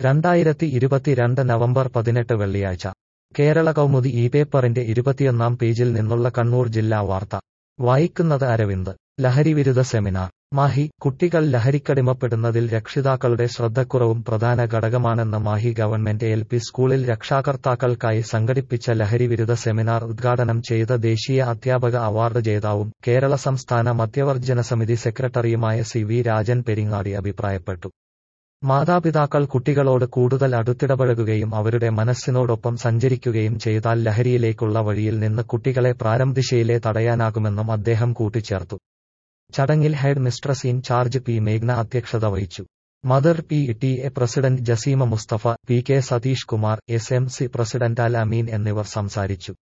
രണ്ടായിരത്തി ഇരുപത്തിരണ്ട് നവംബർ പതിനെട്ട് വെള്ളിയാഴ്ച കേരള കൗമുദി ഈ പേപ്പറിന്റെ ഇരുപത്തിയൊന്നാം പേജിൽ നിന്നുള്ള കണ്ണൂർ ജില്ലാ വാർത്ത വായിക്കുന്നത് അരവിന്ദ് ലഹരിവിരുദ്ധ സെമിനാർ മാഹി കുട്ടികൾ ലഹരിക്കടിമപ്പെടുന്നതിൽ രക്ഷിതാക്കളുടെ ശ്രദ്ധക്കുറവും പ്രധാന ഘടകമാണെന്ന് മാഹി ഗവൺമെന്റ് എൽ പി സ്കൂളിൽ രക്ഷാകർത്താക്കൾക്കായി സംഘടിപ്പിച്ച ലഹരിവിരുദ്ധ സെമിനാർ ഉദ്ഘാടനം ചെയ്ത ദേശീയ അധ്യാപക അവാർഡ് ജേതാവും കേരള സംസ്ഥാന മദ്യവർജന സമിതി സെക്രട്ടറിയുമായ സി വി രാജൻ പെരിങ്ങാടി അഭിപ്രായപ്പെട്ടു മാതാപിതാക്കൾ കുട്ടികളോട് കൂടുതൽ അടുത്തിടപഴകുകയും അവരുടെ മനസ്സിനോടൊപ്പം സഞ്ചരിക്കുകയും ചെയ്താൽ ലഹരിയിലേക്കുള്ള വഴിയിൽ നിന്ന് കുട്ടികളെ പ്രാരംഭിശയിലെ തടയാനാകുമെന്നും അദ്ദേഹം കൂട്ടിച്ചേർത്തു ചടങ്ങിൽ head mistress in charge P മേഘ്ന അധ്യക്ഷത വഹിച്ചു mother P T A president Jaseema Mustafa P K Satheesh Kumar S M C president Al Ameen എന്നിവർ സംസാരിച്ചു